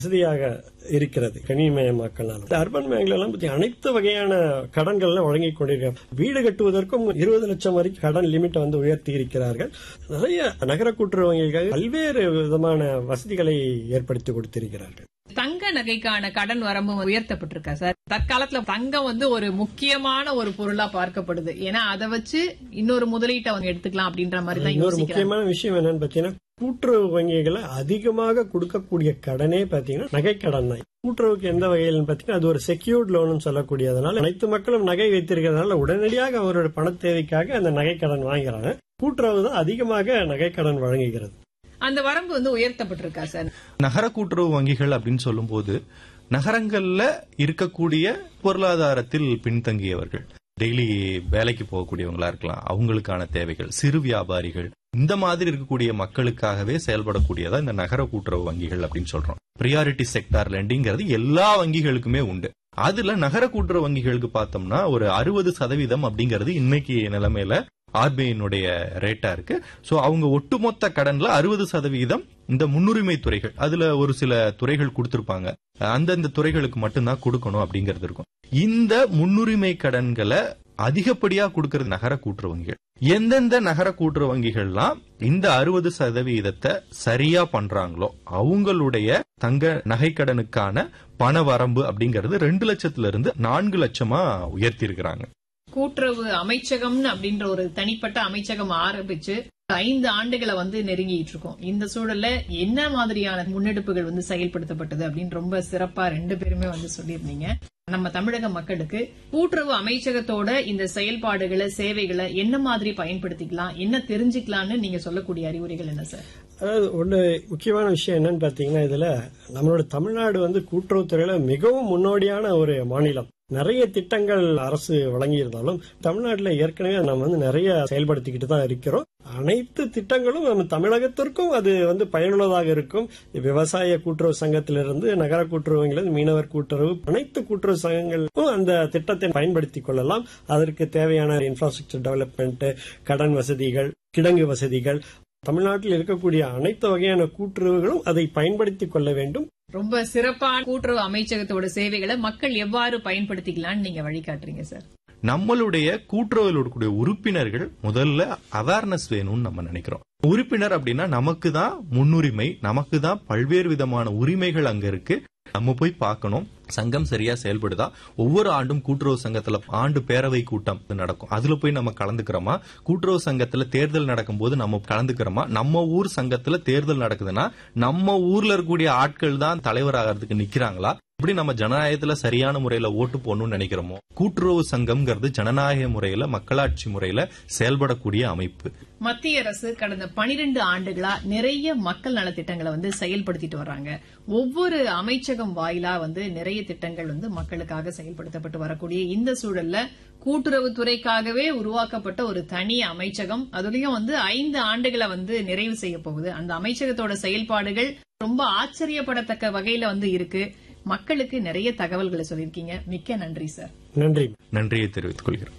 வசதியாக இருக்கிறது கனிமயமாக்கலால் இந்த அர்பன் பேங்க்ல எல்லாம் பத்தி அனைத்து வகையான கடன்கள் வழங்கிக் கொண்டிருக்கிறார் வீடு கட்டுவதற்கும் இருபது லட்சம் வரைக்கும் கடன் லிமிட்டை வந்து உயர்த்தி இருக்கிறார்கள் நிறைய நகர கூட்டுறவு வங்கிகள் பல்வேறு விதமான வசதிகளை ஏற்படுத்தி கொடுத்திருக்கிறார்கள் தங்க நகைக்கான கடன் வரம்பு உயர்த்தப்பட்டிருக்கா சார் தற்காலத்துல தங்கம் வந்து ஒரு முக்கியமான ஒரு பொருளா பார்க்கப்படுது ஏன்னா அதை வச்சு இன்னொரு முதலீட்டை வந்து எடுத்துக்கலாம் அப்படின்ற மாதிரி தான் இன்னொரு யோசிக்கிறாங்க முக்கியமான விஷயம் என்னன்னு பாத்தீங்கன்னா கூட்டுறவு வங்கிகளை அதிகமாக கொடுக்கக்கூடிய கடனே பாத்தீங்கன்னா நகைக்கடன் தான் கூட்டுறவுக்கு எந்த வகையில் பாத்தீங்கன்னா அது ஒரு செக்யூர்ட் லோன் சொல்லக்கூடியதுனால அனைத்து மக்களும் நகை வைத்திருக்கிறதுனால உடனடியாக அவரோட பண தேவைக்காக அந்த நகைக்கடன் வாங்குறாங்க கூட்டுறவு தான் அதிகமாக நகைக்கடன் வழங்குகிறது அந்த வரம்பு வந்து உயர்த்தப்பட்டிருக்கா சார் நகர கூட்டுறவு வங்கிகள் அப்படின்னு சொல்லும்போது நகரங்கள்ல இருக்கக்கூடிய பொருளாதாரத்தில் பின்தங்கியவர்கள் டெய்லி வேலைக்கு போகக்கூடியவங்களா இருக்கலாம் அவங்களுக்கான தேவைகள் சிறு வியாபாரிகள் இந்த மாதிரி இருக்கக்கூடிய மக்களுக்காகவே செயல்படக்கூடியதா இந்த நகர கூட்டுறவு வங்கிகள் அப்படின்னு சொல்றோம் பிரியாரிட்டி செக்டார் லெண்டிங்கிறது எல்லா வங்கிகளுக்குமே உண்டு அதுல நகர கூட்டுறவு வங்கிகளுக்கு பார்த்தோம்னா ஒரு அறுபது சதவீதம் அப்படிங்கிறது இன்னைக்கு நிலைமையில ஆர்பிஐனுடைய ரேட்டா இருக்கு சோ அவங்க ஒட்டுமொத்த கடன்ல அறுபது சதவீதம் இந்த முன்னுரிமை துறைகள் அதுல ஒரு சில துறைகள் கொடுத்திருப்பாங்க அந்தந்த துறைகளுக்கு மட்டும்தான் கொடுக்கணும் அப்படிங்கிறது இருக்கும் இந்த முன்னுரிமை கடன்களை அதிகப்படியா கொடுக்கறது நகர கூட்டுறவு வங்கிகள் எந்தெந்த நகர கூட்டுறவு வங்கிகள்லாம் இந்த அறுபது சதவீதத்தை சரியா பண்றாங்களோ அவங்களுடைய தங்க நகைக்கடனுக்கான பண வரம்பு அப்படிங்கிறது ரெண்டு லட்சத்துல இருந்து நான்கு லட்சமா உயர்த்தி இருக்கிறாங்க கூட்டுறவு அமைச்சகம்னு அப்படின்ற ஒரு தனிப்பட்ட அமைச்சகம் ஆரம்பிச்சு ஐந்து ஆண்டுகளை வந்து நெருங்கிட்டு இருக்கோம் இந்த சூழல்ல என்ன மாதிரியான முன்னெடுப்புகள் வந்து செயல்படுத்தப்பட்டது அப்படின்னு ரொம்ப சிறப்பா ரெண்டு பேருமே வந்து சொல்லியிருந்தீங்க நம்ம தமிழக மக்களுக்கு கூட்டுறவு அமைச்சகத்தோட இந்த செயல்பாடுகளை சேவைகளை என்ன மாதிரி பயன்படுத்திக்கலாம் என்ன தெரிஞ்சுக்கலாம்னு நீங்க சொல்லக்கூடிய அறிவுரைகள் என்ன சார் அதாவது ஒன்று முக்கியமான விஷயம் என்னன்னு பாத்தீங்கன்னா இதுல நம்மளோட தமிழ்நாடு வந்து கூட்டுறவுத்துறையில மிகவும் முன்னோடியான ஒரு மாநிலம் நிறைய திட்டங்கள் அரசு வழங்கியிருந்தாலும் தமிழ்நாட்டில் ஏற்கனவே நம்ம வந்து நிறைய செயல்படுத்திக்கிட்டு தான் இருக்கிறோம் அனைத்து திட்டங்களும் நம்ம தமிழகத்திற்கும் அது வந்து பயனுள்ளதாக இருக்கும் விவசாய கூட்டுறவு சங்கத்திலிருந்து நகர கூட்டுறவுங்களிலிருந்து மீனவர் கூட்டுறவு அனைத்து கூட்டுறவு சங்கங்களுக்கும் அந்த திட்டத்தை பயன்படுத்திக் கொள்ளலாம் அதற்கு தேவையான இன்ஃப்ராஸ்ட்ரக்சர் டெவலப்மெண்ட் கடன் வசதிகள் கிடங்கு வசதிகள் தமிழ்நாட்டில் இருக்கக்கூடிய அனைத்து வகையான கூட்டுறவுகளும் அதை பயன்படுத்திக் கொள்ள வேண்டும் ரொம்ப சிறப்பான கூட்டுறவு அமைச்சகத்தோட சேவைகளை மக்கள் எவ்வாறு பயன்படுத்திக்கலாம்னு நீங்க வழிகாட்டுறீங்க சார் நம்மளுடைய கூட்டுறவில் இருக்கக்கூடிய உறுப்பினர்கள் முதல்ல அவேர்னஸ் வேணும்னு நம்ம நினைக்கிறோம் உறுப்பினர் அப்படின்னா நமக்கு தான் முன்னுரிமை நமக்கு தான் பல்வேறு விதமான உரிமைகள் அங்க இருக்கு நம்ம போய் பார்க்கணும் சங்கம் சரியா செயல்படுதா ஒவ்வொரு ஆண்டும் கூட்டுறவு சங்கத்துல ஆண்டு பேரவை கூட்டம் நடக்கும் அதுல போய் நம்ம கலந்துக்கிறோமா கூட்டுறவு சங்கத்துல தேர்தல் நடக்கும்போது நம்ம கலந்துக்கிறோமா நம்ம ஊர் சங்கத்துல தேர்தல் நடக்குதுன்னா நம்ம ஊர்ல இருக்கக்கூடிய ஆட்கள் தான் தலைவராகிறதுக்கு நிக்கிறாங்களா இப்படி நம்ம ஜனநாயகத்துல சரியான முறையில ஓட்டு போடணும்னு நினைக்கிறோமோ கூட்டுறவு சங்கம்ங்கிறது ஜனநாயக முறையில மக்களாட்சி முறையில செயல்படக்கூடிய அமைப்பு மத்திய அரசு கடந்த 12 ஆண்டுகளா நிறைய மக்கள் நலத்திட்டங்களை வந்து செயல்படுத்திட்டு வர்றாங்க ஒவ்வொரு அமைச்சகம் வாயிலா வந்து நிறைய திட்டங்கள் வந்து மக்களுக்காக செயல்படுத்தப்பட்டு வரக்கூடிய இந்த சூழல்ல கூட்டுறவுத்துறைக்காகவே உருவாக்கப்பட்ட ஒரு தனி அமைச்சகம் அதுலயும் வந்து ஐந்து ஆண்டுகளை வந்து நிறைவு செய்ய போகுது அந்த அமைச்சகத்தோட செயல்பாடுகள் ரொம்ப ஆச்சரியப்படத்தக்க வகையில வந்து இருக்கு மக்களுக்கு நிறைய தகவல்களை சொல்லியிருக்கீங்க மிக்க நன்றி சார் நன்றி நன்றியை தெரிவித்துக் கொள்கிறோம்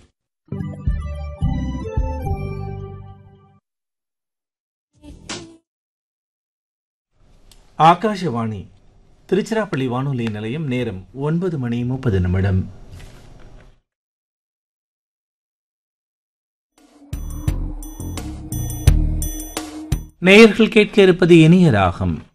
ஆகாஷவாணி திருச்சிராப்பள்ளி வானொலி நிலையம் நேரம் ஒன்பது மணி முப்பது நிமிடம் நேயர்கள் கேட்க இருப்பது இனிய ராகம்